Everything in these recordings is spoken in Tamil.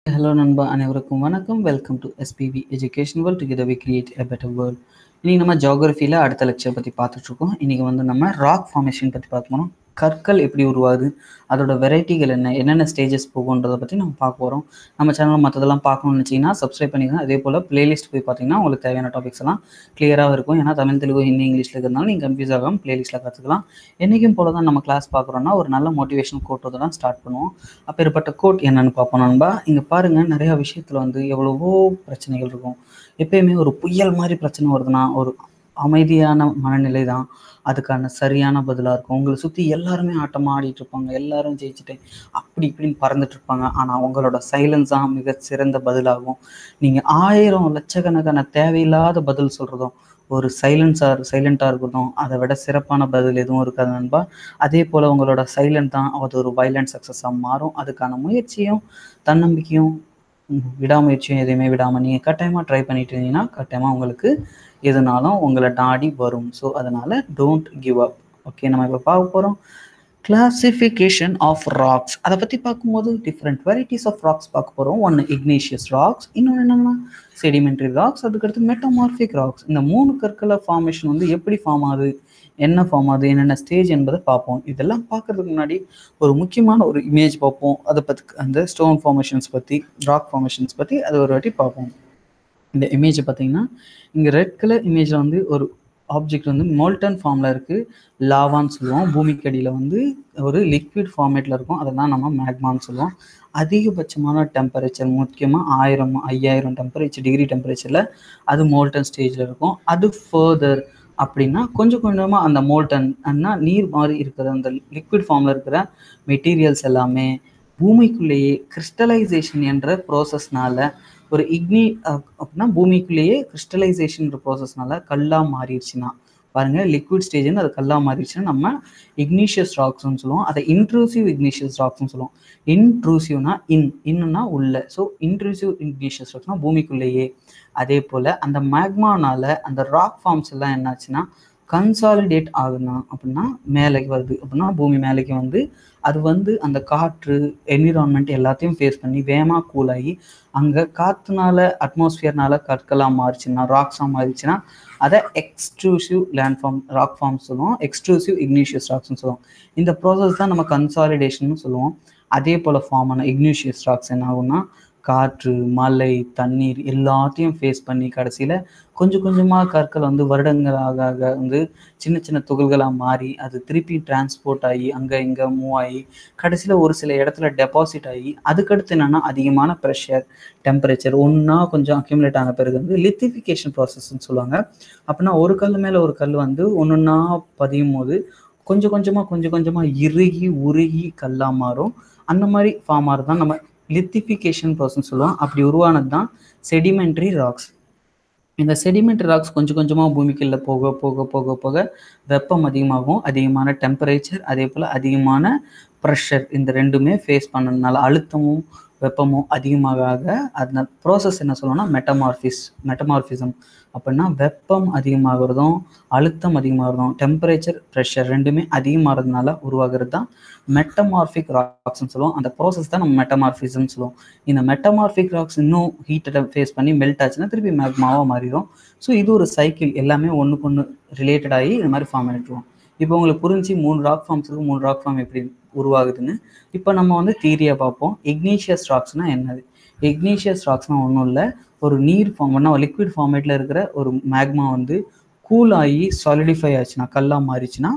ஹலோ நண்பா அனைவருக்கும் வணக்கம் welcome to SPV education world together we create a better world இன்னைக்கு நம்ம ஜியாகிரஃபியில் அடுத்த லெக்சர் பற்றி பார்த்துட்டு இருக்கோம் இன்னைக்கு வந்து நம்ம ராக் ஃபார்மேஷன் பற்றி பார்க்க போகிறோம் கற்கள் எப்படி உருவாகுது அதோட வெரைட்டிகள் என்ன என்னென்ன ஸ்டேஜஸ் போகுன்றதை பற்றி நம்ம பார்க்க போகிறோம் நம்ம சேனல் மற்றதெல்லாம் பார்க்கணும்னு நினச்சிங்கன்னா சப்ஸ்கிரைப் பண்ணிக்கலாம் அதே போல் பிளேலிஸ்ட் போய் பார்த்தீங்கன்னா உங்களுக்கு தேவையான டாபிக்ஸ் எல்லாம் கிளியராக இருக்கும் ஏன்னா தமிழ் தெலுங்கு ஹிந்தி இங்கிலீஷில் இருக்கிறதுனால நீங்கள் கன்ஃபியூஸ் ஆகாமல் பிளேலிஸ்ட்டில் கற்றுக்கலாம் என்றைக்கும் போல தான் நம்ம கிளாஸ் பார்க்குறோன்னா ஒரு நல்ல மோட்டிவேஷன் கோட்டோட தான் ஸ்டார்ட் பண்ணுவோம் அப்பேற்பட்ட கோட் என்னன்னு பார்ப்போம் நண்பா இங்கே பாருங்கள் நிறையா விஷயத்தில் வந்து எவ்வளவோ பிரச்சனைகள் இருக்கும் எப்பயுமே ஒரு புயல் மாதிரி பிரச்சனை வருதுன்னா ஒரு அமைதியான மனநிலை தான் அதுக்கான சரியான பதிலாக இருக்கும் உங்களை சுற்றி எல்லாருமே ஆட்டமாக ஆடிட்டு இருப்பாங்க எல்லாரும் ஜெயிச்சுட்டு அப்படி இப்படின்னு பறந்துட்டு இருப்பாங்க ஆனால் உங்களோட சைலன்ஸ் தான் மிக சிறந்த பதிலாகும் நீங்கள் ஆயிரம் லட்சக்கணக்கான தேவையில்லாத பதில் சொல்கிறதும் ஒரு சைலன்ஸாக சைலண்ட்டாக இருக்கட்டும் அதை விட சிறப்பான பதில் எதுவும் இருக்காது நண்பா அதே போல் உங்களோட சைலண்ட் தான் அது ஒரு வைலண்ட் சக்ஸஸாக மாறும் அதுக்கான முயற்சியும் தன்னம்பிக்கையும் விடாமுயற்சியும் எதையுமே விடாமல் நீங்கள் கட்டாயமாக ட்ரை பண்ணிட்டு இருந்தீங்கன்னா கட்டாயமாக உங்களுக்கு எதுனாலும் உங்களை நாடி வரும் ஸோ அதனால் டோன்ட் கிவ் அப் ஓகே நம்ம இப்போ பார்க்க போகிறோம் கிளாசிஃபிகேஷன் ஆஃப் ராக்ஸ் அதை பற்றி பார்க்கும்போது டிஃப்ரெண்ட் வெரைட்டிஸ் ஆஃப் ராக்ஸ் பார்க்க போகிறோம் ஒன்று இக்னேஷியஸ் ராக்ஸ் இன்னொன்று என்னென்னா செடிமெண்ட்ரி ராக்ஸ் அதுக்கடுத்து மெட்டமார்பிக் ராக்ஸ் இந்த மூணு கற்களை ஃபார்மேஷன் வந்து எப்படி ஃபார்ம் ஆகுது என்ன ஃபார்ம் ஆகுது என்னென்ன ஸ்டேஜ் என்பதை பார்ப்போம் இதெல்லாம் பார்க்கறதுக்கு முன்னாடி ஒரு முக்கியமான ஒரு இமேஜ் பார்ப்போம் அதை பற்றி அந்த ஸ்டோன் ஃபார்மேஷன்ஸ் பற்றி ராக் ஃபார்மேஷன்ஸ் பற்றி அதை ஒரு வாட்டி பார்ப்போம் இந்த இமேஜை பார்த்தீங்கன்னா இங்கே ரெட் கலர் இமேஜில் வந்து ஒரு ஆப்ஜெக்ட் வந்து மோல்டன் ஃபார்மில் இருக்குது லாவான்னு சொல்லுவோம் பூமிக்கு அடியில் வந்து ஒரு லிக்விட் ஃபார்மேட்டில் இருக்கும் அதை தான் நம்ம மேக்மான்னு சொல்லுவோம் அதிகபட்சமான டெம்பரேச்சர் முக்கியமாக ஆயிரம் ஐயாயிரம் டெம்பரேச்சர் டிகிரி டெம்பரேச்சரில் அது மோல்டன் ஸ்டேஜில் இருக்கும் அது ஃபர்தர் அப்படின்னா கொஞ்சம் கொஞ்சமாக அந்த மோல்டன் அண்ணா நீர் மாதிரி இருக்கிற அந்த லிக்விட் ஃபார்மில் இருக்கிற மெட்டீரியல்ஸ் எல்லாமே பூமிக்குள்ளேயே கிறிஸ்டலைசேஷன் என்ற ப்ராசஸ்னால ஒரு இக்னி அப்படின்னா பூமிக்குள்ளேயே கிறிஸ்டலைசேஷன் ப்ராசஸ்னால கல்லாக மாறிடுச்சுன்னா பாருங்க லிக்விட் ஸ்டேஜ்னு அது கல்லாக மாறிடுச்சுன்னா நம்ம இக்னீஷியஸ் ராக்ஸ்னு சொல்லுவோம் அதை இன்ட்ரூசிவ் இக்னீஷியஸ் ராக்ஸ்னு சொல்லுவோம் இன்ட்ரூசிவ்னா இன் இன்னுன்னா உள்ள ஸோ இன்ட்ரூசிவ் இக்னீஷியஸ் ராக்ஸ்னா பூமிக்குள்ளேயே அதே போல் அந்த மேக்மானால அந்த ராக் ஃபார்ம்ஸ் எல்லாம் என்னாச்சுன்னா கன்சாலிடேட் ஆகுனா அப்படின்னா மேலேக்கு வருது அப்படின்னா பூமி மேலேக்கு வந்து அது வந்து அந்த காற்று என்விரான்மெண்ட் எல்லாத்தையும் ஃபேஸ் பண்ணி வேகமாக கூலாகி அங்கே காற்றுனால அட்மாஸ்ஃபியர்னால கற்களாக மாறிச்சுன்னா ராக்ஸாக மாறிச்சுன்னா அதை extrusive land form rock form சொல்லுவோம் எக்ஸ்ட்ரூசிவ் இக்னீஷியஸ் ராக்ஸ்னு சொல்லுவோம் இந்த ப்ராசஸ் தான் நம்ம கன்சாலிடேஷன் சொல்லுவோம் அதே போல் ஃபார்ம் ஆன இக்னீஷியஸ் ராக்ஸ் என்ன ஆகும்னா காற்று மழை தண்ணீர் எல்லாத்தையும் ஃபேஸ் பண்ணி கடைசியில் கொஞ்சம் கொஞ்சமாக கற்கள் வந்து வருடங்கள் ஆக ஆக வந்து சின்ன சின்ன துகள்களாக மாறி அது திருப்பி டிரான்ஸ்போர்ட் ஆகி அங்கே இங்கே மூவ் ஆகி கடைசியில் ஒரு சில இடத்துல டெபாசிட் ஆகி அதுக்கடுத்து என்னென்னா அதிகமான ப்ரெஷர் டெம்பரேச்சர் ஒன்றா கொஞ்சம் அக்யூமுலேட் ஆன பிறகு வந்து லித்திஃபிகேஷன் ப்ராசஸ்ன்னு சொல்லுவாங்க அப்படின்னா ஒரு கல் மேலே ஒரு கல் வந்து ஒன்றுன்னா பதியும் போது கொஞ்சம் கொஞ்சமாக கொஞ்சம் கொஞ்சமாக இறுகி உருகி கல்லாக மாறும் அந்த மாதிரி ஃபார்ம் ஆகிறது தான் நம்ம லித்திஃபிகேஷன் ப்ராசஸ் சொல்லுவோம் அப்படி உருவானது தான் செடிமெண்ட்ரி ராக்ஸ் இந்த செடிமெண்ட்ரி ராக்ஸ் கொஞ்சம் கொஞ்சமாக பூமிக்குள்ள போக போக போக போக வெப்பம் அதிகமாகும் அதிகமான டெம்பரேச்சர் அதே போல் அதிகமான ப்ரெஷர் இந்த ரெண்டுமே ஃபேஸ் பண்ணதுனால அழுத்தமும் வெப்பமும் அதிகமாக ஆக அந்த ப்ராசஸ் என்ன சொல்லணும்னா மெட்டமார்பிஸ் மெட்டமார்பிசம் அப்படின்னா வெப்பம் அதிகமாகிறதும் அழுத்தம் அதிகமாகிறதும் டெம்பரேச்சர் ப்ரெஷர் ரெண்டுமே அதிகமாகிறதுனால உருவாகிறது தான் மெட்டமார்பிக் ராக்ஸ்னு சொல்லுவோம் அந்த ப்ராசஸ் தான் நம்ம மெட்டமார்பிசம்னு சொல்லுவோம் இந்த மெட்டமார்பிக் ராக்ஸ் இன்னும் ஹீட்டை ஃபேஸ் பண்ணி மெல்ட் ஆச்சுன்னா திருப்பி மேக்மாவாக மாறிடும் ஸோ இது ஒரு சைக்கிள் எல்லாமே ஒன்றுக்கு ஒன்று ரிலேட்டட் ஆகி இந்த மாதிரி ஃபார்ம் பண்ணிட்டுருவோம் இப்போ உங்களுக்கு புரிஞ்சு மூணு ராக் ஃபார்ம்ஸ் இருக்கு மூணு ராக் ஃபார்ம் எப்படி உருவாகுதுன்னு இப்போ நம்ம வந்து தீரியாக பார்ப்போம் இக்னீஷியஸ் ராக்ஸ்னால் என்னது இக்னீஷியஸ் ராக்ஸ்னால் ஒன்றும் இல்லை ஒரு நீர் ஃபார்ம் பண்ணால் லிக்விட் ஃபார்மேட்டில் இருக்கிற ஒரு மேக்மா வந்து கூல் ஆகி சாலிடிஃபை ஆச்சுன்னா கல்லாக மாறிச்சுன்னா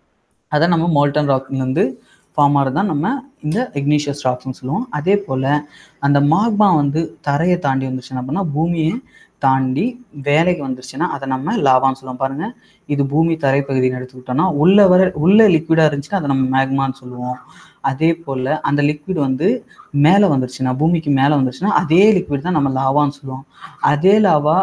அதை நம்ம மோல்டன் ராக்லேருந்து ஃபார்ம் ஆகிறது தான் நம்ம இந்த இக்னீஷியஸ் ராக்ஸ்னு சொல்லுவோம் அதே போல் அந்த மாக்மா வந்து தரையை தாண்டி வந்துருச்சுன்னா அப்படின்னா பூமியை தாண்டி வேலைக்கு வந்துருச்சுன்னா அதை நம்ம லாவான்னு சொல்லுவோம் பாருங்கள் இது பூமி தரைப்பகுதின்னு எடுத்துக்கிட்டோம்னா உள்ள வர உள்ள லிக்விடாக இருந்துச்சுன்னா அதை நம்ம மேக்மான்னு சொல்லுவோம் அதே போல் அந்த லிக்விட் வந்து மேலே வந்துருச்சுன்னா பூமிக்கு மேலே வந்துருச்சுன்னா அதே லிக்விட் தான் நம்ம லாவான்னு சொல்லுவோம் அதே லாவா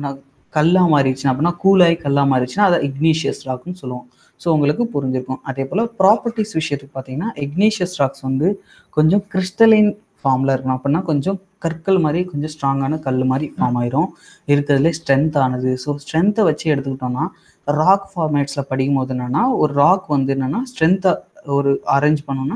கல்லாக மாறிடுச்சுன்னா அப்படின்னா கூலாகி கல்லாக மாறிடுச்சுன்னா அதை இக்னீஷியஸ் ராக்னு சொல்லுவோம் ஸோ உங்களுக்கு புரிஞ்சிருக்கும் அதே போல் ப்ராப்பர்ட்டிஸ் விஷயத்துக்கு பார்த்தீங்கன்னா இக்னீஷியஸ் ராக்ஸ் வந்து கொஞ்சம் கிறிஸ்டலின் ஃபார்மில் இருக்கணும் அப்படின்னா கொஞ்சம் கற்கள் மாதிரி கொஞ்சம் ஸ்ட்ராங்கான கல் மாதிரி ஃபார்ம் ஆயிரும் இருக்கிறதுலே ஸ்ட்ரென்த் ஆனது ஸோ ஸ்ட்ரென்த்தை வச்சு எடுத்துக்கிட்டோம்னா ராக் ஃபார்மேட்ஸில் படிக்கும் போது என்னென்னா ஒரு ராக் வந்து என்னென்னா ஸ்ட்ரென்த்தை ஒரு அரேஞ்ச் பண்ணோன்னா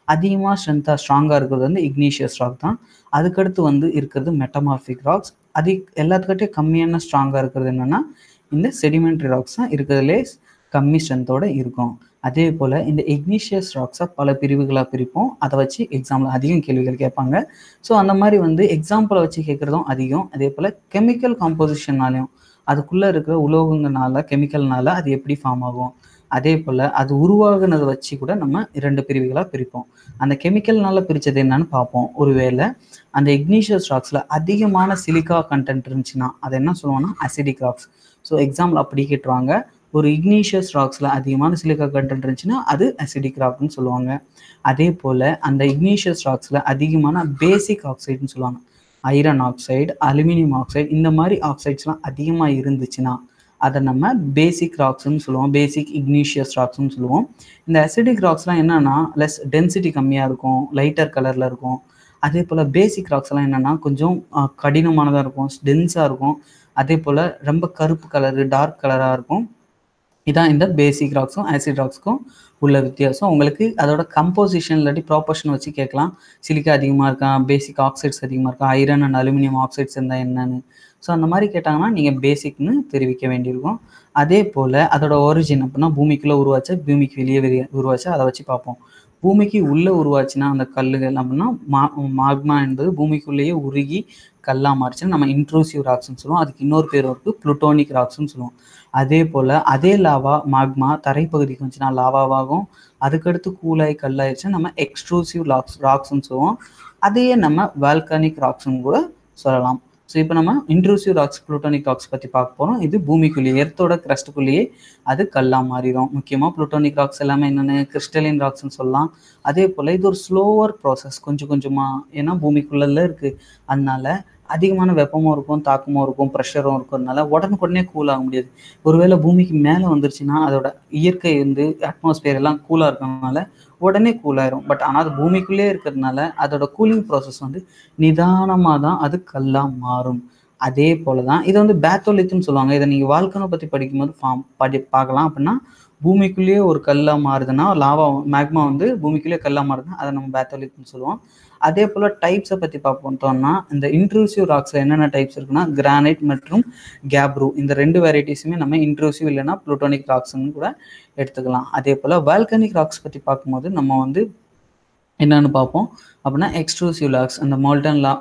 அதிகமாக ஸ்ட்ரென்த்தாக ஸ்ட்ராங்காக இருக்கிறது வந்து இக்னீஷியஸ் ராக் தான் அதுக்கடுத்து வந்து இருக்கிறது மெட்டமார்பிக் ராக்ஸ் அது எல்லாத்துக்கிட்டே கம்மியான ஸ்ட்ராங்காக இருக்கிறது என்னென்னா இந்த செடிமெண்ட்ரி ராக்ஸ் தான் இருக்கிறதுலே கம்மி ஸ்ட்ரென்த்தோடு இருக்கும் அதே போல் இந்த இக்னீஷியஸ் ராக்ஸை பல பிரிவுகளாக பிரிப்போம் அதை வச்சு எக்ஸாம்பிள் அதிகம் கேள்விகள் கேட்பாங்க ஸோ அந்த மாதிரி வந்து எக்ஸாம்பிளை வச்சு கேட்குறதும் அதிகம் அதே போல் கெமிக்கல் காம்போசிஷன்னாலையும் அதுக்குள்ளே இருக்கிற உலோகங்கனால கெமிக்கல்னால அது எப்படி ஃபார்ம் ஆகும் அதே போல் அது உருவாகுனதை வச்சு கூட நம்ம இரண்டு பிரிவுகளாக பிரிப்போம் அந்த கெமிக்கல்னால பிரித்தது என்னன்னு பார்ப்போம் ஒருவேளை அந்த இக்னீஷியஸ் ராக்ஸில் அதிகமான சிலிக்கா கண்டென்ட் இருந்துச்சுன்னா அதை என்ன சொல்லுவோம்னா அசிடிக் ராக்ஸ் ஸோ எக்ஸாம்பிள் அப்படி கேட்டுருவாங்க ஒரு இக்னீஷியஸ் ராக்ஸில் அதிகமான சிலிக்கா கண்டென்ட் இருந்துச்சுன்னா அது அசிடிக் ராக்னு சொல்லுவாங்க அதே போல் அந்த இக்னீஷியஸ் ராக்ஸில் அதிகமான பேசிக் ஆக்சைடுன்னு சொல்லுவாங்க ஐரன் ஆக்சைடு அலுமினியம் ஆக்சைடு இந்த மாதிரி ஆக்சைட்ஸ்லாம் அதிகமாக இருந்துச்சுன்னா அதை நம்ம பேசிக் ராக்ஸ்னு சொல்லுவோம் பேசிக் இக்னீஷியஸ் ராக்ஸ்னு சொல்லுவோம் இந்த அசிடிக் ராக்ஸ்லாம் என்னன்னா லெஸ் டென்சிட்டி கம்மியாக இருக்கும் லைட்டர் கலரில் இருக்கும் அதே போல் பேசிக் ராக்ஸ்லாம் என்னென்னா கொஞ்சம் கடினமானதாக இருக்கும் டென்ஸாக இருக்கும் அதே போல் ரொம்ப கருப்பு கலரு டார்க் கலராக இருக்கும் இதான் இந்த பேசிக் ராக்ஸும் ஆசிட் ராக்ஸ்க்கும் உள்ள வித்தியாசம் உங்களுக்கு அதோட கம்போசிஷன் இல்லாட்டி ப்ராப்பர்ஷன் வச்சு கேட்கலாம் சிலிக்கா அதிகமாக இருக்கா பேசிக் ஆக்சைட்ஸ் அதிகமாக இருக்கா ஐரன் அண்ட் அலுமினியம் ஆக்சைட்ஸ் இருந்தால் என்னன்னு ஸோ அந்த மாதிரி கேட்டாங்கன்னா நீங்கள் பேசிக்னு தெரிவிக்க வேண்டியிருக்கும் அதே போல் அதோட ஒரிஜின் அப்படின்னா பூமிக்குள்ளே உருவாச்சா பூமிக்கு வெளியே வெளியே உருவாச்சா அதை வச்சு பார்ப்போம் பூமிக்கு உள்ளே உருவாச்சுன்னா அந்த கல்லுகள் அப்படின்னா மா மாக்மா என்பது பூமிக்குள்ளேயே உருகி கல்லாக மாறிச்சுன்னா நம்ம இன்ட்ரூசிவ் ராக்ஸ்னு சொல்லுவோம் அதுக்கு இன்னொரு பேர் இருக்குது புளுட்டோனிக் ராக்ஸ்னு சொல்லுவோம் அதே போல் அதே லாவா மாக்மா தரைப்பகுதிக்கு வந்துச்சுன்னா லாவாவாகும் அதுக்கடுத்து கூலாய் கல்லாயிடுச்சுன்னா நம்ம எக்ஸ்ட்ரூசிவ் ராக்ஸ் ராக்ஸ்னு சொல்லுவோம் அதையே நம்ம வால்கானிக் ராக்ஸ்னு கூட சொல்லலாம் ஸோ இப்போ நம்ம இன்ட்ரூசிவ் ராக்ஸ் புளூட்டோனிக் ராக்ஸ் பற்றி பார்க்க போகிறோம் இது பூமிக்குள்ளேயே எர்த்தோட கிரஸ்ட்டுக்குள்ளேயே அது கல்லாக மாறிடும் முக்கியமாக புளூட்டோனிக் ராக்ஸ் எல்லாமே என்னென்னு கிறிஸ்டலின் ராக்ஸ்னு சொல்லலாம் அதே போல் இது ஒரு ஸ்லோவர் ப்ராசஸ் கொஞ்சம் கொஞ்சமாக ஏன்னா பூமிக்குள்ளே இருக்குது அதனால அதிகமான வெப்பமும் இருக்கும் தாக்கமும் இருக்கும் ப்ரெஷரும் இருக்கிறதுனால உடனுக்குடனே கூல் ஆக முடியாது ஒருவேளை பூமிக்கு மேலே வந்துருச்சுன்னா அதோட இயற்கை வந்து அட்மாஸ்பியர் எல்லாம் கூலாக இருக்கிறதுனால உடனே கூல் ஆயிரும் பட் ஆனால் அது பூமிக்குள்ளே இருக்கிறதுனால அதோட கூலிங் ப்ராசஸ் வந்து நிதானமாக தான் அது கல்லாக மாறும் அதே போல தான் இதை வந்து பேத்தோலித்துன்னு சொல்லுவாங்க இதை நீங்கள் வாழ்க்கனை பற்றி படிக்கும்போது ஃபார்ம் படி பார்க்கலாம் அப்படின்னா பூமிக்குள்ளேயே ஒரு கல்லாக மாறுதுன்னா லாவா மேக்மா வந்து பூமிக்குள்ளேயே கல்லாக மாறுதுன்னா அதை நம்ம பேத்தோலித்துன்னு சொல்லுவோம் அதே போல் டைப்ஸை பற்றி பார்ப்போம்னா இந்த இன்ட்ரூசிவ் ராக்ஸில் என்னென்ன டைப்ஸ் இருக்குன்னா கிரானைட் மற்றும் கேப்ரூ இந்த ரெண்டு வெரைட்டிஸுமே நம்ம இன்ட்ரூசிவ் இல்லைன்னா புளூட்டோனிக் ராக்ஸ்னு கூட எடுத்துக்கலாம் அதே போல் வால்கனிக் ராக்ஸ் பற்றி பார்க்கும்போது நம்ம வந்து என்னென்னு பார்ப்போம் அப்படின்னா எக்ஸ்ட்ரூசிவ் ராக்ஸ் அந்த மால்டன் லா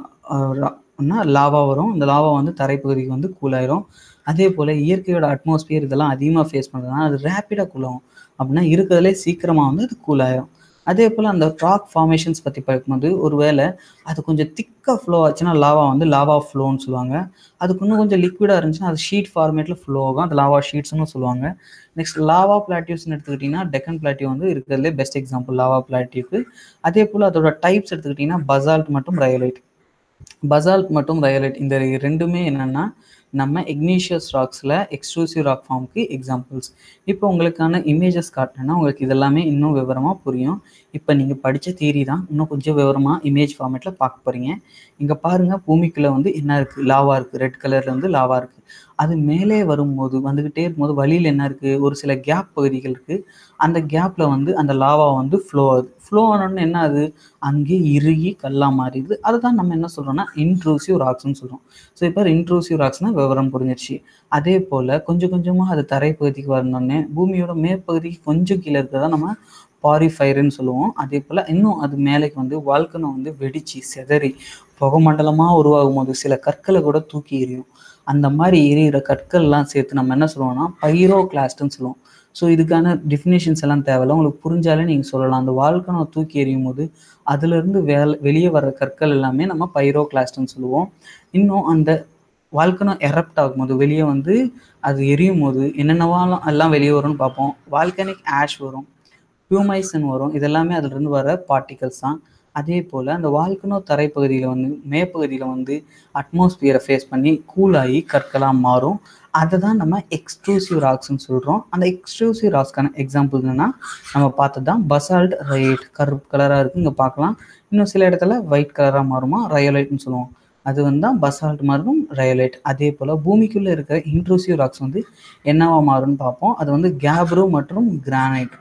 லாவா வரும் இந்த லாவா வந்து தரைப்பகுதிக்கு வந்து கூலாயிரும் அதே போல் இயற்கையோட அட்மாஸ்பியர் இதெல்லாம் அதிகமாக ஃபேஸ் பண்ணுறதுனால அது ரேப்பிடாக கூலாகும் அப்படின்னா இருக்கிறதுலே சீக்கிரமாக வந்து அது கூலாயிரும் அதே போல் அந்த ராக் ஃபார்மேஷன்ஸ் பற்றி பார்க்கும்போது ஒரு வேளை அது கொஞ்சம் திக்காக ஃப்ளோ ஆச்சுன்னா லாவா வந்து லாவா ஃப்ளோன்னு சொல்லுவாங்க அதுக்கு இன்னும் கொஞ்சம் லிக்விடாக இருந்துச்சுன்னா அது ஷீட் ஃபார்மேட்டில் ஃப்ளோ ஆகும் அது லாவா ஷீட்ஸ்னு சொல்லுவாங்க நெக்ஸ்ட் லாவா பிளாட்டிவ்ஸ்னு எடுத்துக்கிட்டிங்கன்னா டெக்கன் பிளாட்டிவ் வந்து இருக்கிறதுலே பெஸ்ட் எக்ஸாம்பிள் லாவா பிளாட்டிவ்க்கு அதே போல் அதோட டைப்ஸ் எடுத்துக்கிட்டிங்கன்னா பசால்ட் மற்றும் ரயோலைட் பசால்ட் மற்றும் ரயோலைட் இந்த ரெண்டுமே என்னென்னா நம்ம இக்னீஷியஸ் ராக்ஸில் எக்ஸ்க்ளூசிவ் ராக் ஃபார்முக்கு எக்ஸாம்பிள்ஸ் இப்போ உங்களுக்கான இமேஜஸ் காட்டினேன்னா உங்களுக்கு இதெல்லாமே இன்னும் விவரமாக புரியும் இப்போ நீங்கள் படித்த தியரி தான் இன்னும் கொஞ்சம் விவரமாக இமேஜ் ஃபார்மேட்டில் பார்க்க போகிறீங்க இங்கே பாருங்கள் பூமிக்குள்ளே வந்து என்ன இருக்குது லாவா இருக்குது ரெட் கலரில் வந்து லாவா இருக்குது அது மேலே வரும்போது வந்துக்கிட்டே இருக்கும்போது வழியில் என்ன இருக்குது ஒரு சில கேப் பகுதிகள் இருக்குது அந்த கேப்பில் வந்து அந்த லாவா வந்து ஃப்ளோ ஆகுது ஃப்ளோ ஆனோன்னு என்ன ஆகுது அங்கே இறுகி கல்லா மாறிடுது அதை தான் நம்ம என்ன சொல்கிறோம்னா இன்ட்ரூசிவ் ராக்ஸ்னு சொல்கிறோம் ஸோ இப்போ இன்ட்ரூசிவ் ராக்ஸ்னால் விவரம் புரிஞ்சிருச்சு அதே போல் கொஞ்சம் கொஞ்சமாக அது தரைப்பகுதிக்கு வரணுன்னே பூமியோட மேற்பகுதிக்கு கொஞ்சம் கீழே இருக்கிறதா நம்ம பாரிஃபயர்னு சொல்லுவோம் அதே போல் இன்னும் அது மேலேக்கு வந்து வால்கனை வந்து வெடிச்சு செதறி புகை மண்டலமாக உருவாகும் போது சில கற்களை கூட தூக்கி எறியும் அந்த மாதிரி எரியிற கற்கள்லாம் சேர்த்து நம்ம என்ன சொல்லுவோம்னா பைரோ கிளாஸ்ட்னு சொல்லுவோம் ஸோ இதுக்கான டிஃபினேஷன்ஸ் எல்லாம் தேவையில்ல உங்களுக்கு புரிஞ்சாலே நீங்கள் சொல்லலாம் அந்த வால்கனை தூக்கி எறியும் போது அதுலேருந்து வேலை வெளியே வர்ற கற்கள் எல்லாமே நம்ம பைரோ கிளாஸ்ட்னு சொல்லுவோம் இன்னும் அந்த வால்கனோ எரப்ட் ஆகும்போது வெளியே வந்து அது எரியும் போது என்னென்னவாலாம் எல்லாம் வெளியே வரும்னு பார்ப்போம் வால்கனிக் ஆஷ் வரும் பியூமைசன் வரும் இதெல்லாமே அதுலேருந்து வர பார்ட்டிகல்ஸ் தான் அதே போல் அந்த வால்கனோ தரைப்பகுதியில் வந்து மேற்பகுதியில் வந்து அட்மாஸ்பியரை ஃபேஸ் பண்ணி கூலாகி கற்களாக மாறும் அதை தான் நம்ம எக்ஸ்க்ளூசிவ் ராக்ஸ்னு சொல்கிறோம் அந்த எக்ஸ்க்ளூசிவ் ராக்ஸ்க்கான எக்ஸாம்பிள் என்னென்னா நம்ம பார்த்தது தான் பசால்ட் ரைட் கருப்பு கலராக இருக்குது இங்கே பார்க்கலாம் இன்னும் சில இடத்துல ஒயிட் கலராக மாறுமா ரயோலைட்னு சொல்லுவோம் அது வந்து தான் பசால்ட் மாறும் ரயோலைட் அதே போல் பூமிக்குள்ளே இருக்கிற இன்ட்ரூசிவ் ராக்ஸ் வந்து என்னவா மாறும்னு பார்ப்போம் அது வந்து கேப்ரோ மற்றும் கிரானைட்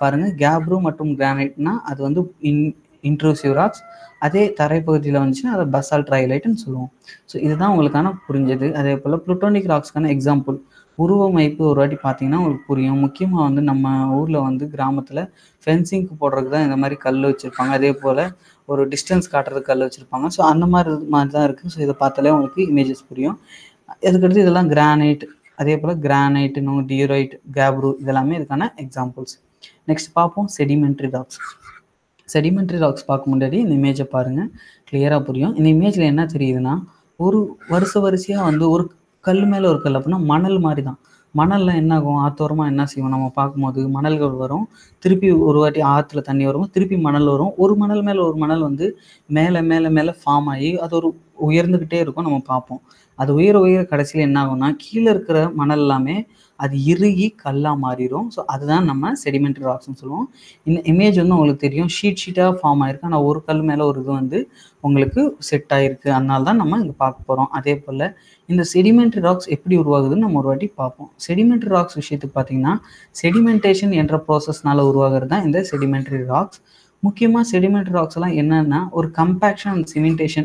பாருங்கள் கேப்ரூ மற்றும் கிரானைட்னா அது வந்து இன் இன்ட்ரூசிவ் ராக்ஸ் அதே தரைப்பகுதியில் வந்துச்சுன்னா அதை பசால் ட்ரைலைட்னு சொல்லுவோம் ஸோ இதுதான் உங்களுக்கான புரிஞ்சது அதே போல் ப்ளூட்டோனிக் ராக்ஸ்க்கான எக்ஸாம்பிள் உருவமைப்பு ஒரு வாட்டி பார்த்தீங்கன்னா உங்களுக்கு புரியும் முக்கியமாக வந்து நம்ம ஊரில் வந்து கிராமத்தில் ஃபென்சிங்க்கு போடுறதுக்கு தான் இந்த மாதிரி கல் வச்சுருப்பாங்க அதே போல் ஒரு டிஸ்டன்ஸ் காட்டுறதுக்கு கல் வச்சுருப்பாங்க ஸோ அந்த மாதிரி மாதிரி தான் இருக்குது ஸோ இதை பார்த்தாலே உங்களுக்கு இமேஜஸ் புரியும் அதுக்கடுத்து இதெல்லாம் கிரானைட் அதே போல் கிரானைட் இன்னும் டியூரைட் கேப்ரூ இதெல்லாமே இதுக்கான எக்ஸாம்பிள்ஸ் நெக்ஸ்ட் பார்ப்போம் செடிமெண்ட்ரி ராக்ஸ் செடிமெண்ட்ரி ராக்ஸ் பார்க்க முன்னாடி இந்த இமேஜை பாருங்கள் கிளியராக புரியும் இந்த இமேஜில் என்ன தெரியுதுன்னா ஒரு வருஷ வரிசையாக வந்து ஒரு கல் மேலே ஒரு கல் அப்படின்னா மணல் மாதிரி தான் மணலில் என்ன ஆகும் ஆத்தோரமாக என்ன செய்வோம் நம்ம பார்க்கும்போது மணல்கள் வரும் திருப்பி ஒரு வாட்டி ஆற்றுல தண்ணி வரும் திருப்பி மணல் வரும் ஒரு மணல் மேலே ஒரு மணல் வந்து மேலே மேலே மேலே ஃபார்ம் ஆகி அது ஒரு உயர்ந்துக்கிட்டே இருக்கும் நம்ம பார்ப்போம் அது உயர உயர கடைசியில் என்ன ஆகும்னா கீழே இருக்கிற மணல் எல்லாமே அது இறுகி கல்லாக மாறிடும் ஸோ அதுதான் நம்ம செடிமெண்ட்ரி ராக்ஸ்னு சொல்லுவோம் இந்த இமேஜ் வந்து உங்களுக்கு தெரியும் ஷீட் ஷீட்டாக ஃபார்ம் ஆயிருக்கு ஆனால் ஒரு கல் மேலே ஒரு இது வந்து உங்களுக்கு செட் ஆகிருக்கு அதனால தான் நம்ம இங்கே பார்க்க போகிறோம் அதே போல் இந்த செடிமெண்ட்ரி ராக்ஸ் எப்படி உருவாகுதுன்னு நம்ம ஒரு வாட்டி பார்ப்போம் செடிமெண்ட்ரி ராக்ஸ் விஷயத்துக்கு பார்த்தீங்கன்னா செடிமெண்டேஷன் என்ற ப்ராசஸ்னால உருவாகிறது தான் இந்த செடிமெண்ட்ரி ராக்ஸ் முக்கியமாக செடிமெண்ட்ரி ராக்ஸ் எல்லாம் என்னென்னா ஒரு கம்பேக்ஷன் அண்ட் சிமெண்டேஷன்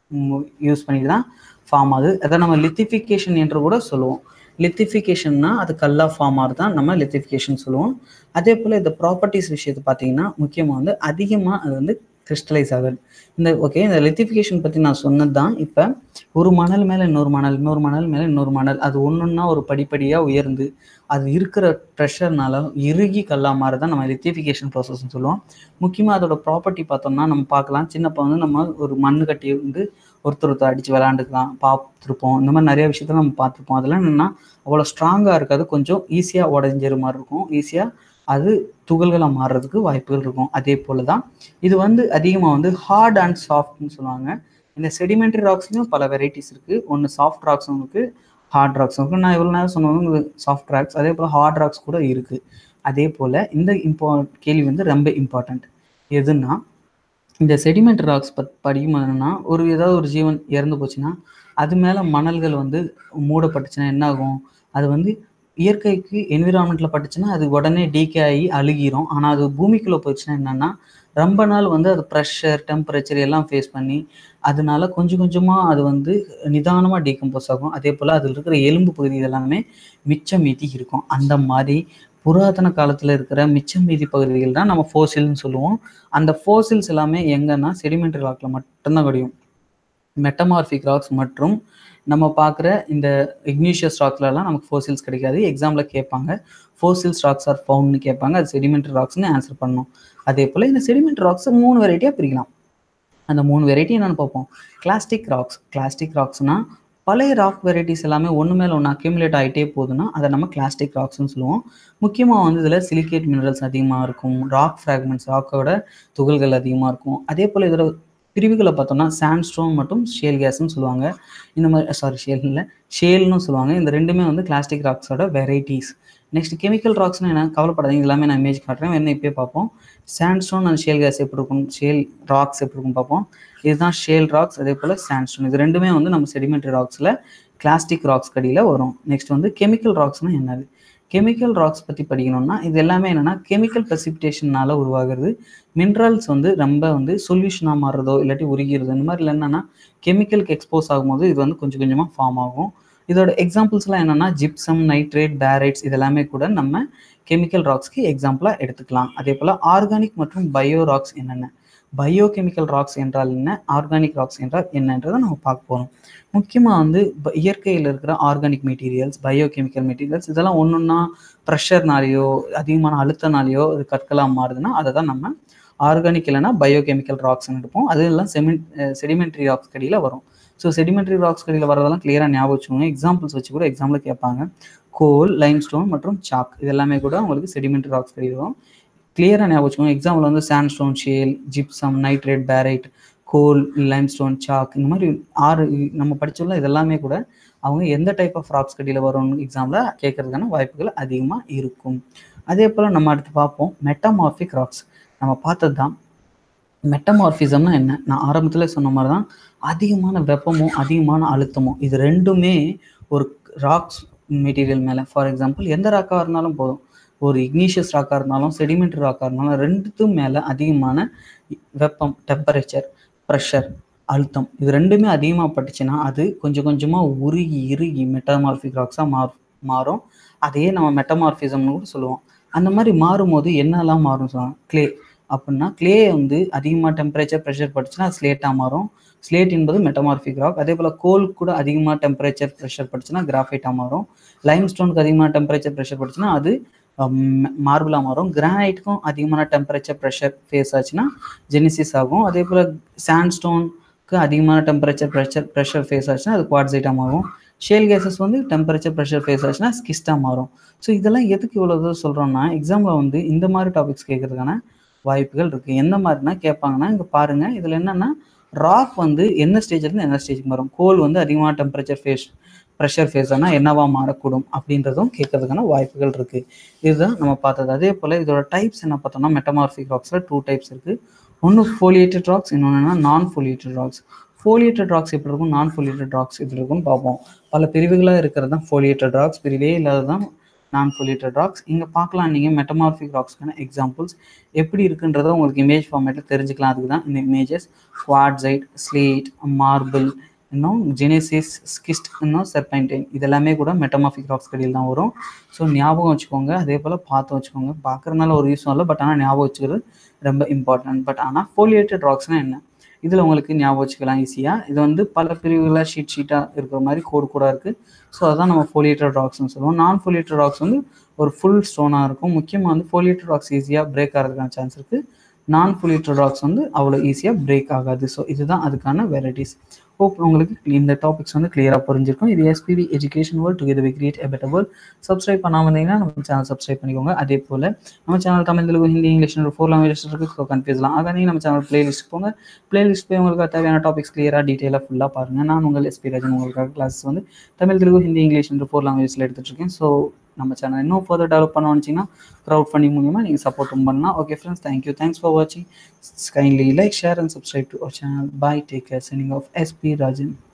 யூஸ் பண்ணிட்டு தான் ஃபார்ம் ஆகுது அதை நம்ம லித்திஃபிகேஷன் என்று கூட சொல்லுவோம் லித்திஃபிகேஷன்னா அது கல்லாக ஃபார்ம் ஆகிறது தான் நம்ம லித்திஃபிகேஷன் சொல்லுவோம் அதே போல் இந்த ப்ராப்பர்ட்டிஸ் விஷயத்தை பார்த்தீங்கன்னா முக்கியமாக வந்து அதிகமாக அது வந்து கிறிஸ்டலைஸ் ஆகுது இந்த ஓகே இந்த லித்திஃபிகேஷன் பற்றி நான் சொன்னது தான் இப்போ ஒரு மணல் மேலே இன்னொரு மணல் இன்னொரு மணல் மேலே இன்னொரு மணல் அது ஒன்றுன்னா ஒரு படிப்படியாக உயர்ந்து அது இருக்கிற ப்ரெஷர்னால இறுகி கல்லாக மாறி தான் நம்ம லித்திஃபிகேஷன் ப்ராசஸ்ன்னு சொல்லுவோம் முக்கியமாக அதோட ப்ராப்பர்ட்டி பார்த்தோம்னா நம்ம பார்க்கலாம் சின்னப்போ வந்து நம்ம ஒரு மண் கட்டி வந்து ஒருத்தர் ஒருத்தர் அடித்து விளாண்டுக்கலாம் பார்த்துருப்போம் இந்த மாதிரி நிறைய விஷயத்த நம்ம பார்த்துருப்போம் அதெல்லாம் என்னென்னா அவ்வளோ ஸ்ட்ராங்காக இருக்காது கொஞ்சம் ஈஸியாக உடஞ்சிற மாதிரி இருக்கும் ஈஸியாக அது துகள்களாக மாறுறதுக்கு வாய்ப்புகள் இருக்கும் அதே போல் தான் இது வந்து அதிகமாக வந்து ஹார்ட் அண்ட் சாஃப்ட்னு சொல்லுவாங்க இந்த செடிமெண்ட்ரி ராக்ஸ்லையும் பல வெரைட்டிஸ் இருக்குது ஒன்று சாஃப்ட் ராக்ஸும் இருக்குது ஹார்ட் ராக்ஸும் இருக்குது நான் இவ்வளோ நேரம் சொன்னது சாஃப்ட் ராக்ஸ் அதே போல் ஹார்ட் ராக்ஸ் கூட இருக்குது அதே போல் இந்த இம்பா கேள்வி வந்து ரொம்ப இம்பார்ட்டண்ட் எதுன்னா இந்த செடிமெண்ட் ராக்ஸ் பத் படிக்கும் என்னன்னா ஒரு ஏதாவது ஒரு ஜீவன் இறந்து போச்சுன்னா அது மேலே மணல்கள் வந்து மூடப்பட்டுச்சுன்னா என்ன ஆகும் அது வந்து இயற்கைக்கு என்விரான்மெண்ட்டில் பட்டுச்சுன்னா அது உடனே டீகே ஆகி அழுகிரும் ஆனால் அது பூமிக்குள்ளே போயிடுச்சுன்னா என்னென்னா ரொம்ப நாள் வந்து அது ப்ரெஷர் டெம்பரேச்சர் எல்லாம் ஃபேஸ் பண்ணி அதனால கொஞ்சம் கொஞ்சமாக அது வந்து நிதானமாக டீகம்போஸ் ஆகும் அதே போல் அதில் இருக்கிற எலும்பு பகுதி எல்லாமே மிச்சம் மீதி இருக்கும் அந்த மாதிரி புராதன காலத்தில் இருக்கிற மிச்சம் மீதி பகுதிகள் தான் நம்ம ஃபோசில்னு சொல்லுவோம் அந்த ஃபோசில்ஸ் எல்லாமே எங்கன்னா செடிமெண்ட்ரி ராக்கில் மட்டும்தான் கிடையும் மெட்டமார்பிக் ராக்ஸ் மற்றும் நம்ம பார்க்குற இந்த இக்னீஷியஸ் ராக்ஸ்லலாம் நமக்கு ஃபோசில்ஸ் கிடைக்காது எக்ஸாமில் கேட்பாங்க ஃபோசில்ஸ் ராக்ஸ் ஆர் ஃபவுண்ட்னு கேட்பாங்க அது செடிமெண்ட்ரி ராக்ஸ்னு ஆன்சர் பண்ணணும் அதே போல் இந்த செடிமெண்ட் ராக்ஸை மூணு வெரைட்டியாக பிரிக்கலாம் அந்த மூணு வெரைட்டி என்னென்னு பார்ப்போம் கிளாஸ்டிக் ராக்ஸ் கிளாஸ்டிக் ராக்ஸ்னால் பழைய ராக் வெரைட்டிஸ் எல்லாமே ஒன்று மேலே ஒன்று அக்யூமுலேட் ஆகிட்டே போகுதுன்னா அதை நம்ம கிளாஸ்டிக் ராக்ஸ்னு சொல்லுவோம் முக்கியமாக வந்து இதில் சிலிகேட் மினரல்ஸ் அதிகமாக இருக்கும் ராக் ஃப்ராக்மெண்ட்ஸ் ராக்கோட துகள்கள் அதிகமாக இருக்கும் அதே போல் இதோட பிரிவுகளை பார்த்தோம்னா சாண்ட்ஸ்டோன் மற்றும் ஷேல் கேஸ்ன்னு சொல்லுவாங்க இந்த மாதிரி சாரி ஷேல் இல்லை ஷேல்னு சொல்லுவாங்க இந்த ரெண்டுமே வந்து கிளாஸ்டிக் ராக்ஸோட வெரைட்டிஸ் நெக்ஸ்ட் கெமிக்கல் ராக்ஸ்னு என்ன கவலைப்படாதீங்க எல்லாமே நான் இமேஜ் காட்டுறேன் என்ன இப்போயே பார்ப்போம் சாண்ட்ஸ்டோன் அண்ட் ஷேல் கேஸ் எப்படி இருக்கும் ஷேல் ராக்ஸ் எப்படி இருக்கும் பார்ப்போம் இதுதான் ஷேல் ராக்ஸ் அதே போல் சாண்ட்ஸ்டோன் இது ரெண்டுமே வந்து நம்ம செடிமெண்ட்ரி ராக்ஸில் கிளாஸ்டிக் ராக்ஸ் கடியில் வரும் நெக்ஸ்ட் வந்து கெமிக்கல் ராக்ஸ்னால் என்னது கெமிக்கல் ராக்ஸ் பற்றி படிக்கணும்னா இது எல்லாமே என்னென்னா கெமிக்கல் ப்ரெசிபிடேஷனால் உருவாகிறது மினரல்ஸ் வந்து ரொம்ப வந்து சொல்யூஷனாக மாறுறதோ இல்லாட்டி உருகிறது இந்த மாதிரி என்னென்னா கெமிக்கலுக்கு எக்ஸ்போஸ் ஆகும்போது இது வந்து கொஞ்சம் கொஞ்சமாக ஃபார்ம் ஆகும் இதோட எக்ஸாம்பிள்ஸ்லாம் என்னென்னா ஜிப்சம் நைட்ரேட் பேரைட்ஸ் இதெல்லாமே கூட நம்ம கெமிக்கல் ராக்ஸ்க்கு எக்ஸாம்பிளாக எடுத்துக்கலாம் அதே போல் ஆர்கானிக் மற்றும் பயோ ராக்ஸ் என்னென்ன பயோ கெமிக்கல் ராக்ஸ் என்றால் என்ன ஆர்கானிக் ராக்ஸ் என்றால் என்னன்றதை நம்ம பார்க்க போகிறோம் முக்கியமாக வந்து இயற்கையில் இருக்கிற organic materials bio chemical materials இதெல்லாம் ஒன்று ஒன்றா ப்ரெஷர்னாலேயோ அதிகமான அழுத்தனாலேயோ இது கற்களாக மாறுதுன்னா அதை தான் நம்ம ஆர்கானிக் இல்லைனா பயோ கெமிக்கல் ராக்ஸ்னு எடுப்போம் அது எல்லாம் செமெண்ட் செடிமெண்ட்ரி ராக்ஸ் கடியில் வரும் ஸோ செடிமெண்ட்ரி ராக்ஸ் கடியில் வரதெல்லாம் கிளியராக ஞாபகம் வச்சுக்கோங்க எக்ஸாம்பிள்ஸ் வச்சு கூட எக்ஸாம்பிள் கேட்பாங்க கோல் லைம் ஸ்டோன் மற்றும் சாக் இது எல்லாமே கூட உங்களுக்கு செடிமெண்ட்ரி ராக்ஸ் கடியில் வரும் கிளியராக ஞாபகம் வச்சுக்கோங்க எக்ஸாம்பிள் வந்து sandstone shale gypsum nitrate barite coal limestone chalk இந்த மாதிரி ஆறு நம்ம படிச்சோம்ல இதெல்லாமே கூட அவங்க எந்த டைப் ஆஃப் ராக்ஸ் கடியில் வரும்னு எக்ஸாமில் கேட்கறதுக்கான வாய்ப்புகள் அதிகமாக இருக்கும் அதே போல் நம்ம அடுத்து பார்ப்போம் மெட்டமார்பிக் ராக்ஸ் நம்ம பார்த்தது தான் மெட்டமார்பிசம்னா என்ன நான் ஆரம்பத்தில் சொன்ன மாதிரி தான் அதிகமான வெப்பமும் அதிகமான அழுத்தமும் இது ரெண்டுமே ஒரு ராக்ஸ் மெட்டீரியல் மேலே ஃபார் எக்ஸாம்பிள் எந்த ராக்காக இருந்தாலும் போதும் ஒரு இக்னீஷியஸ் ராக்காக இருந்தாலும் செடிமெண்ட்ரி ராக்காக இருந்தாலும் ரெண்டுத்தும் மேலே அதிகமான வெப்பம் டெம்பரேச்சர் ப்ரெஷர் அழுத்தம் இது ரெண்டுமே அதிகமாக பட்டுச்சுன்னா அது கொஞ்சம் கொஞ்சமாக உருகி இறுகி மெட்டமார்பிக் ராக்ஸாக மாறு மாறும் அதையே நம்ம மெட்டமார்பிசம்னு கூட சொல்லுவோம் அந்த மாதிரி மாறும்போது என்னெல்லாம் மாறும் சொல்லுவாங்க கிளே அப்படின்னா கிளே வந்து அதிகமாக டெம்பரேச்சர் ப்ரெஷர் பட்டுச்சுன்னா அது ஸ்லேட்டாக மாறும் ஸ்லேட் என்பது மெட்டமார்பிக் ராக் அதே போல் கோல் கூட அதிகமாக டெம்பரேச்சர் ப்ரெஷர் பட்டுச்சுன்னா கிராஃபைட்டாக மாறும் லைம் ஸ்டோனுக்கு அதிகமாக டெம்பரேச்சர் ப்ரெஷர் பட்டுச்சுன்னா அது மார்பிளாக மாறும் கிரானைட்டுக்கும் அதிகமான டெம்பரேச்சர் ப்ரெஷர் ஃபேஸ் ஆச்சுன்னா ஜெனிசிஸ் ஆகும் அதே போல் சாண்ட் ஸ்டோனுக்கு அதிகமான டெம்பரேச்சர் ப்ரெஷர் ப்ரெஷர் ஃபேஸ் ஆச்சுன்னா அது குவாட்ஸைட்டாக மாறும் ஷேல் கேசஸ் வந்து டெம்பரேச்சர் ப்ரெஷர் ஃபேஸ் ஆச்சுன்னா ஸ்கிஸ்டாக மாறும் ஸோ இதெல்லாம் எதுக்கு இவ்வளோ தூரம் சொல்கிறோம்னா எக்ஸாமில் வந்து இந்த மாதிரி டாபிக்ஸ் கேட்கறதுக்கான வாய்ப்புகள் இருக்குது எந்த மாதிரினா கேட்பாங்கன்னா இங்கே பாருங்கள் இதில் என்னென்னா ராக் வந்து என்ன ஸ்டேஜ்லேருந்து என்ன ஸ்டேஜுக்கு மாறும் கோல் வந்து அதிகமான டெம்பரேச்சர் ஃபேஸ் ப்ரெஷர் ஃபேஸ் ஆனால் என்னவா மாறக்கூடும் அப்படின்றதும் கேட்கறதுக்கான வாய்ப்புகள் இருக்குது இதுதான் நம்ம பார்த்தது அதே போல் இதோட டைப்ஸ் என்ன பார்த்தோம்னா மெட்டமார்பிக் ராக்ஸில் டூ டைப்ஸ் இருக்குது ஒன்று ஃபோலியேட்டட் ராக்ஸ் இன்னொன்று நான் ஃபோலியேட்டட் ராக்ஸ் ஃபோலியேட்டட் ராக்ஸ் எப்படி இருக்கும் நான் ஃபோலியேட்டட் ராக்ஸ் எப்படி இருக்கும்னு பார்ப்போம் பல பிரிவுகளாக இருக்கிறது தான் ஃபோலியேட்டட் ராக்ஸ் பிரிவே இல்லாதது தான் நான் ஃபோலியேட்டட் ராக்ஸ் இங்கே பார்க்கலாம் நீங்கள் மெட்டமார்பிக் ராக்ஸ்க்கான எக்ஸாம்பிள்ஸ் எப்படி இருக்குன்றதை உங்களுக்கு இமேஜ் ஃபார்மேட்டில் தெரிஞ்சுக்கலாம் அதுக்கு தான் இந்த இமேஜஸ் குவாட்சைட் ஸ்லேட் மார்பிள் இன்னும் ஜெனசிஸ் ஸ்கிஸ்ட் இன்னும் செர்பைன்டைன் இதெல்லாமே கூட மெட்டமார்பிக் ராக்ஸ் கடையில் தான் வரும் ஸோ ஞாபகம் வச்சுக்கோங்க அதே போல் பார்த்து வச்சுக்கோங்க பார்க்குறதுனால ஒரு யூஸும் இல்லை பட் ஆனால் ஞாபகம் வச்சுக்கிறது ரொம்ப இம்பார்ட்டன்ட் பட் ஆனால் ஃபோலியேட்டட் ராக்ஸ்னால் என்ன இதில் உங்களுக்கு ஞாபகம் வச்சுக்கலாம் ஈஸியாக இது வந்து பல பிரிவுகளாக ஷீட் ஷீட்டாக இருக்கிற மாதிரி கோடு கூட இருக்குது ஸோ அதான் நம்ம ஃபோலியேட்டட் ராக்ஸ்னு சொல்லுவோம் நான் ஃபோலியேட்டட் ராக்ஸ் வந்து ஒரு ஃபுல் ஸ்டோனாக இருக்கும் முக்கியமாக வந்து ஃபோலியேட்டட் ராக்ஸ் ஈஸியாக பிரேக் ஆகிறதுக்கான சான்ஸ் இருக்குது நான் ஃபோலியேட்டட் ராக்ஸ் வந்து அவ்வளோ ஈஸியாக பிரேக் ஆகாது ஸோ இதுதான் அதுக்கான வெரைட்டிஸ் ஹோப் உங்களுக்கு இந்த டாபிக்ஸ் வந்து கிளியராக புரிஞ்சிருக்கும் இது SPB education world together we create a better world subscribe பண்ணாமல் இருந்தீங்கன்னா நம்ம சேனல் சப்ஸ்கிரைப் பண்ணிக்கோங்க அதே போல் நம்ம channel Tamil Telugu Hindi English four languages இருக்குது ஸோ கன்ஃபியூஸ்லாம் ஆக நீங்கள் நம்ம சேனல் பிளேலிஸ்ட் போங்க பிளேலிஸ்ட் போய் உங்களுக்கு தேவையான டாபிக்ஸ் கிளியராக டீட்டெயிலாக ஃபுல்லாக பாருங்கள் நான் உங்கள் எஸ்பி ராஜன் உங்களுக்காக கிளாஸ் வந்து தமிழ் தெலுங்கு ஹிந்தி இங்கிலீஷ் ஃபோர் லாங்குவேஜில் எடுத்துகிட்டு இருக்கேன் ஸோ நம்ம சேனல் இன்னும் ஃபர்தர் டெவலப் பண்ண வச்சிங்கன்னா க்ரௌட் ஃபண்டிங் மூலியமாக நீங்கள் சப்போர்ட்டும் பண்ணலாம் okay friends thank you thanks for வாட்சிங் kindly like share and subscribe to our channel bye take care sending off SP Rajan